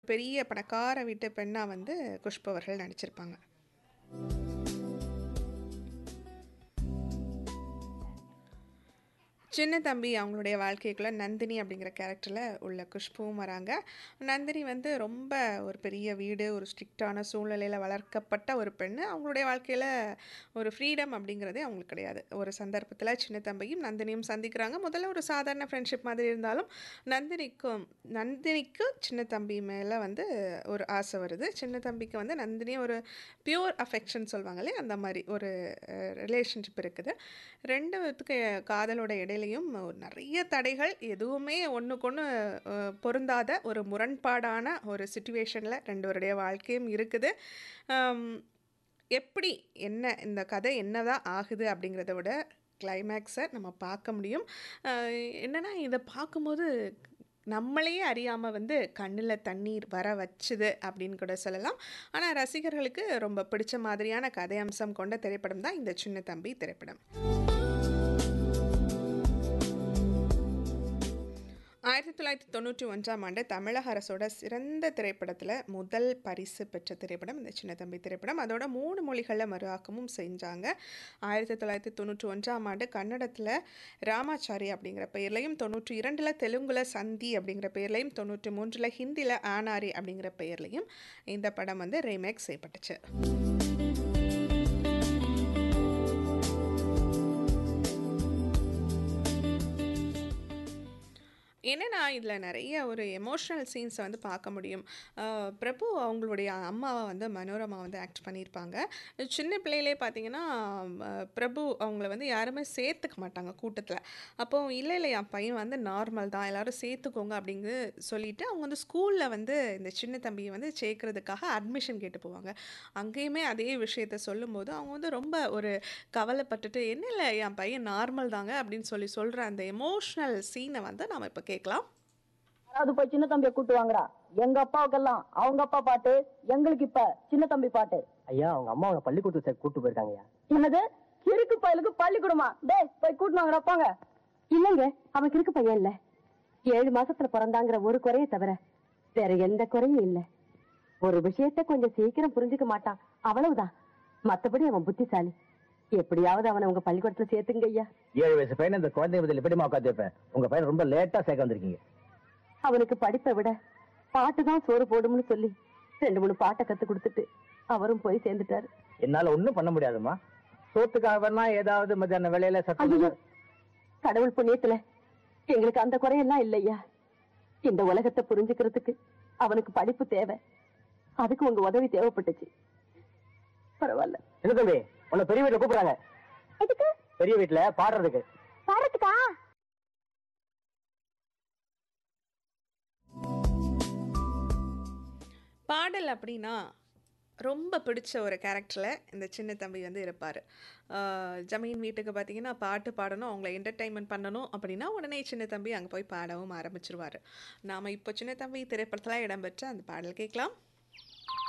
பெரிய பணக்கார வீட்டு பெண்ணா வந்து குஷ்பு அவர்கள் நடிச்சிருப்பாங்க. சின்ன தம்பி அவங்களுடைய வாழ்க்கைக்குள்ள நந்தினி அப்படிங்கிற கேரக்டர்ல உள்ள குஷ்புவும் வராங்க. நந்தினி வந்து ரொம்ப ஒரு பெரிய வீடு, ஒரு ஸ்ட்ரிக்ட்டான சூழ்நிலையில வளர்க்கப்பட்ட ஒரு பெண்ணு. அவங்களுடைய வாழ்க்கையில ஒரு ஃப்ரீடம் அப்படிங்கிறதே அவங்களுக்கு கிடையாது. ஒரு சந்தர்ப்பத்தில சின்ன தம்பியும், நந்தினியும் சந்திக்கிறாங்க. முதல்ல ஒரு சாதாரண ஃப்ரெண்ட்ஷிப் மாதிரி இருந்தாலும், நந்தினிக்கும் நந்தினிக்கு சின்ன தம்பி மேல வந்து ஒரு ஆசை வருது. சின்ன தம்பிக்கு வந்து நந்தினிய ஒரு பியூர் அஃபெக்ஷன் சொல்லுவாங்க இல்லையா? அந்த மாரி ஒரு அ ரிலேஷன்ஷிப் இருக்குது. 2 பேத்துக்கு காதலோட இடையிலயும் நெறைய தடைகள், எதுவுமே ஒண்ணுக்கொண்ணு அ பொருந்தாத ஒரு முரண்பாடான ஒரு சிச்சுவேஷன்ல 2 பேருடைய வாழ்க்கையும் இருக்குது. அம் எப்படி என்ன இந்த கதை என்னதான் ஆகுது அப்படிங்கிறத விட, கிளைமேக்ஸ நம்ம பார்க்க முடியும். அ என்னன்னா இத பார்க்கும்போது நம்மளையே அறியாம வந்து கண்ணுல தண்ணீர் வர வச்சுது அப்படின்னு கூட சொல்லலாம். ஆனா ரசிகர்களுக்கு ரொம்ப பிடிச்ச மாதிரியான கதை அம்சம் கொண்ட திரைப்படம் தான் இந்த சின்ன தம்பி திரைப்படம். 1991ஆம் ஆண்டு தமிழக அரசோட சிறந்த திரைப்படத்தில முதல் பரிசு பெற்ற திரைப்படம் இந்த சின்ன தம்பி திரைப்படம். அதோட 3 மொழிகள்ல மறு ஆக்கமும் செஞ்சாங்க. 1991ஆம் ஆண்டு கன்னடத்தில ராமாச்சாரி அப்படிங்கிற பெயர்லயும், 92ல தெலுங்குல சந்தி அப்படிங்கிற பெயர்லயும், 93ல ஹிந்தில ஆனாரி அப்படிங்கிற பெயர்லயும் இந்த படம் வந்து ரீமேக் செய்யப்பட்டுச்சு. என்னன்னா, இதில நெறைய ஒரு எமோஷனல் சீன்ஸ வந்து பார்க்க முடியும். அ பிரபு அவங்களுடைய அம்மாவ வந்து மனோரமா வந்து ஆக்ட் பண்ணியிருப்பாங்க. சின்ன பிள்ளையிலே பார்த்தீங்கன்னா, அ பிரபு அவங்கள வந்து யாருமே சேர்த்துக்க மாட்டாங்க கூட்டத்தில. அப்போ இல்ல இல்ல என் பையன் வந்து நார்மல் தான். எல்லாரும் சேர்த்துக்கோங்க அப்படின்னு சொல்லிட்டு, அவங்க வந்து ஸ்கூல்ல வந்து இந்த சின்ன தம்பிய வந்து சேர்க்கிறதுக்காக அட்மிஷன் கேட்டு போவாங்க. அங்கேயுமே அதே விஷயத்த சொல்லும்போது, அவங்க வந்து ரொம்ப ஒரு கவலைப்பட்டுட்டு, "என்ன இல்ல என் பையன் நார்மல் தாங்க" அப்படின்னு சொல்லி சொல்ற அந்த எமோஷனல் சீன வந்து நாம இப்ப கேட்கலாம். யாராவது போய் சின்ன தம்பிய கூட்டு வாங்கடா. எங்க அப்பாவுக்கெல்லாம் அவங்க அப்பா பாட்டு, எங்களுக்கு இப்ப சின்ன தம்பி பாட்டு. ஐயா அவங்க அம்மா அவனை பள்ளிக்கூடத்துக்கு சேர்த்து கூட்டு போயிருக்காங்கய்யா என்னது கிறுக்கு பயலுக்கு பள்ளிக்கூடமா? டேய் போய் கூட்டு வாங்கடா போங்க. இல்லங்க அவன் கிறுக்கு பையன் இல்ல ஏழு மாசத்துல பிறந்தாங்கிற ஒரு குறைய தவிர வேற எந்த குறையும் இல்ல ஒரு விஷயத்த கொஞ்சம் சீக்கிரம் புரிஞ்சுக்க மாட்டான் அவ்வளவுதான் மத்தபடி அவன் புத்திசாலி எப்படியாவது அவனை உங்க பள்ளிக்கூடத்துல சேர்த்துங்க ஐயா ஏழு வயசு பையனை இந்த குழந்தை பதில் எப்படிமா உட்காந்து வைப்பேன் உங்க பையன் ரொம்ப லேட்டா சேர்க்க வந்திருக்கீங்க அவனுக்கு படிப்பை விட பாட்டு தான் சோறு போடும்னு சொல்லி ரெண்டு மூணு பாட்டை கத்து கொடுத்துட்டு அவரும் போய் சேர்ந்துட்டாரு என்னால ஒண்ணும் பண்ண முடியாதுமா சோத்துக்காக வேணா ஏதாவது மத்தியான வேலையில ஐயோ சட்டம் கடவுள் புண்ணியத்துல எங்களுக்கு அந்த குறையெல்லாம் இல்லையா இந்த உலகத்தை புரிஞ்சுக்கிறதுக்கு அவனுக்கு படிப்பு தேவை அதுக்கு உங்க உதவி தேவைப்பட்டுச்சு பரவாயில்ல என்ன தம்பி உன்னை பெரிய வீட்டுல கூப்பிடுறாங்க எதுக்கு பெரிய வீட்டுல பாடுறதுக்கு பாடுறதுக்கா பாடல் அப்படின்னா, ரொம்ப பிடிச்ச ஒரு கேரக்டர்ல இந்த சின்ன தம்பி வந்து இருப்பாரு. அ ஜமீன் வீட்டுக்கு பார்த்தீங்கன்னா, பாட்டு பாடணும், அவங்கள என்டர்டெயின்மென்ட் பண்ணணும் அப்படின்னா, உடனே சின்ன தம்பி அங்க போய் பாடவும் ஆரம்பிச்சுருவாரு. நாம இப்போ சின்ன தம்பி திரைப்படத்தில இடம்பெற்ற அந்த பாடல் கேட்கலாம்.